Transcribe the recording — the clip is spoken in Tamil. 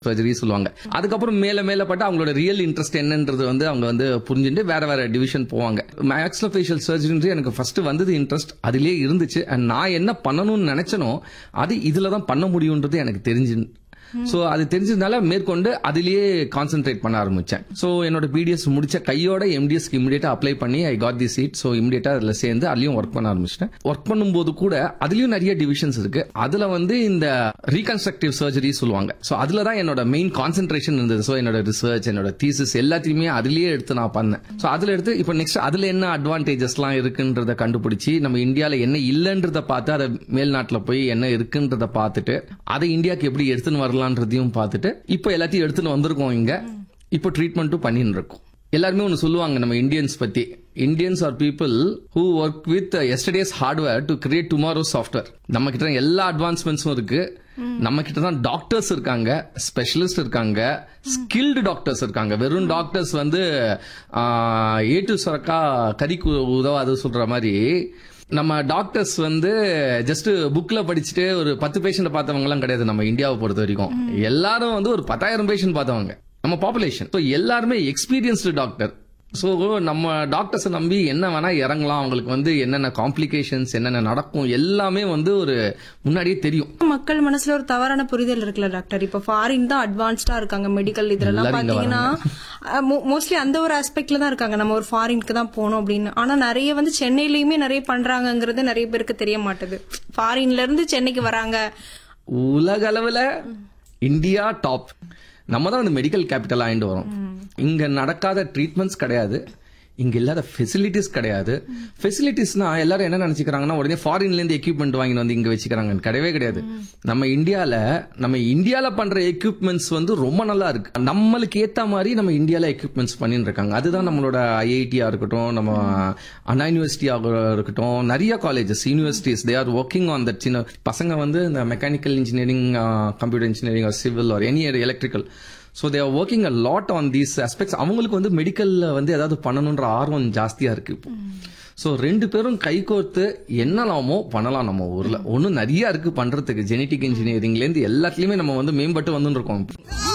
சர்ஜரி சொல்லுவாங்க அதுக்கப்புறம் மேல மேல பட்டு அவங்களோட ரியல் இன்ட்ரெஸ்ட் என்னன்றது வந்து அவங்க வந்து புரிஞ்சுட்டு வேற வேற டிவிஷன் போவாங்க மேக்ஸ்லோஃபேஷியல் சர்ஜரி எனக்கு ஃபர்ஸ்ட் வந்தது இன்ட்ரெஸ்ட் அதிலே இருந்துச்சு அண்ட் நான் என்ன பண்ணணும்னு நினைச்சனோ அது இதுல தான் பண்ண முடியுன்றது எனக்கு தெரிஞ்சு சோ அது தெரிஞ்சதுனால மேற்கொண்டு அதிலேயே கான்சென்ட்ரேட் பண்ண ஆரம்பிச்சேன் சோ என்னோட பிடிஎஸ் முடிச்ச கையோட எம்டிஎஸ்க்கு இமிடியேட்டா அப்ளை பண்ணி I got the seat so immediately அதுல சேர்ந்து அதுலயும் ஒர்க் பண்ண ஆரம்பிச்சிட்டேன் ஒர்க் பண்ணும்போது கூட அதுலயும் நிறைய டிவிஷன்ஸ் இருக்கு அதுல வந்து இந்த ரீகன்ஸ்ட்ரக்டிவ் சர்ஜரி சொல்லுவாங்க சோ அதுல தான் என்னோட மெயின் கான்சென்ட்ரேஷன் இருந்தது சோ என்னோட ரிசர்ச் என்னோட தீசிஸ் எல்லாத்தையுமே அதுலயே எடுத்து நான் பண்ணேன் சோ அதுல எடுத்து இப்போ நெக்ஸ்ட் அதுல என்ன அட்வான்டேஜஸ்லாம் இருக்குன்றத கண்டுபிடிச்சு நம்ம இந்தியால என்ன இல்லைன்றத பார்த்து அதை மேல்நாட்டுல போய் என்ன இருக்குன்றத பார்த்துட்டு அதை இந்தியாவுக்கு எப்படி எடுத்துன்னு வரலான்றதையும் பார்த்துட்டு இப்போ எல்லாத்தையும் எடுத்துன்னு வந்திருக்கோம் இங்க இப்போ ட்ரீட்மெண்ட்டும் பண்ணின்னு இருக்கோம் எல்லாருமே ஒன்று சொல்லுவாங்க நம்ம இந்தியன்ஸ் பத்தி Indians are people who work with yesterday's hardware to create tomorrow software நம்ம கிட்ட எல்லா அட்வான்ஸ்மெண்ட்ஸும் இருக்கு நம்ம கிட்ட தான் டாக்டர்ஸ் இருக்காங்க ஸ்பெஷலிஸ்ட் இருக்காங்க ஸ்கில்டு டாக்டர்ஸ் இருக்காங்க வெறும் டாக்டர்ஸ் வந்து ஏ டு சொரக்கா கறிக்கு உதவாது சொல்ற மாதிரி நம்ம டாக்டர்ஸ் வந்து ஜஸ்ட் புக்ல படிச்சுட்டு ஒரு பத்து பேஷண்ட் பார்த்தவங்க எல்லாம் கிடையாது நம்ம இந்தியாவை பொறுத்த வரைக்கும் எல்லாரும் வந்து ஒரு பத்தாயிரம் பேஷண்ட் பார்த்தவங்க நம்ம பாப்புலேஷன் ஸோ எல்லாருமே எக்ஸ்பீரியன்ஸ்டு டாக்டர் ஸோ நம்ம டாக்டர்ஸை நம்பி என்ன வேணா இறங்கலாம் அவங்களுக்கு வந்து என்னென்ன காம்ப்ளிகேஷன்ஸ் என்னென்ன நடக்கும் எல்லாமே வந்து ஒரு முன்னாடியே தெரியும் மக்கள் மனசுல ஒரு தவறான புரிதல் இருக்குல்ல டாக்டர் இப்ப ஃபாரின் தான் அட்வான்ஸ்டா இருக்காங்க மெடிக்கல் இதுலலாம் எல்லாரும் இங்க பாத்தீங்கன்னா மோஸ்ட்லி அந்த ஒரு ஆஸ்பெக்ட்ல தான் இருக்காங்க நம்ம ஒரு ஃபாரினுக்கு தான் போகணும் அப்படின்னு ஆனா நிறைய வந்து சென்னையிலயுமே நிறைய பண்றாங்கங்கிறது நிறைய பேருக்கு தெரிய மாட்டுது ஃபாரின்ல இருந்து சென்னைக்கு வராங்க உலக அளவுல இந்தியா டாப் நம்ம தான் வந்து மெடிக்கல் கேபிட்டல் ஆயிட்டு வரோம் இங்க நடக்காத ட்ரீட்மெண்ட்ஸ் கிடையாது இங்க இல்லாத ஃபெசிலிட்டிஸ் கிடையாது ஃபெசிலிட்டிஸ்னா எல்லாரும் என்ன நினைச்சுக்கிறாங்கன்னா உடனே ஃபாரின்ல இருந்து எக்யூப்மெண்ட் வாங்கிட்டு வந்து இங்க வச்சுக்கிறாங்க கிடையவே கிடையாது நம்ம இந்தியால நம்ம இந்தியால பண்ற எக்யூப்மெண்ட்ஸ் வந்து ரொம்ப நல்லா இருக்கு நம்மளுக்கு ஏத்த மாதிரி நம்ம இந்தியால எக்யூப்மெண்ட்ஸ் பண்ணிட்டு இருக்காங்க அதுதான் நம்மளோட ஐஐடியா இருக்கட்டும் நம்ம அண்ணா யூனிவர்சிட்டியாக இருக்கட்டும் நிறைய colleges universities they are working on that சின்ன பசங்க வந்து இந்த mechanical engineering computer engineering or civil or any electrical so they're working a lot on these aspects அவங்களுக்கு வந்து மெடிக்கல்ல வந்து ஏதாவது பண்ணணுன்ற ஆர்வம் ஜாஸ்தியா இருக்கு இப்போ ஸோ ரெண்டு பேரும் கைகோர்த்து என்னலாமோ பண்ணலாம் நம்ம ஊர்ல ஒன்றும் நிறைய இருக்கு பண்றதுக்கு ஜெனட்டிக் இன்ஜினியரிங்லேருந்து எல்லாத்துலயுமே நம்ம வந்து மேம்பட்டு வந்துட்டு இருக்கோம்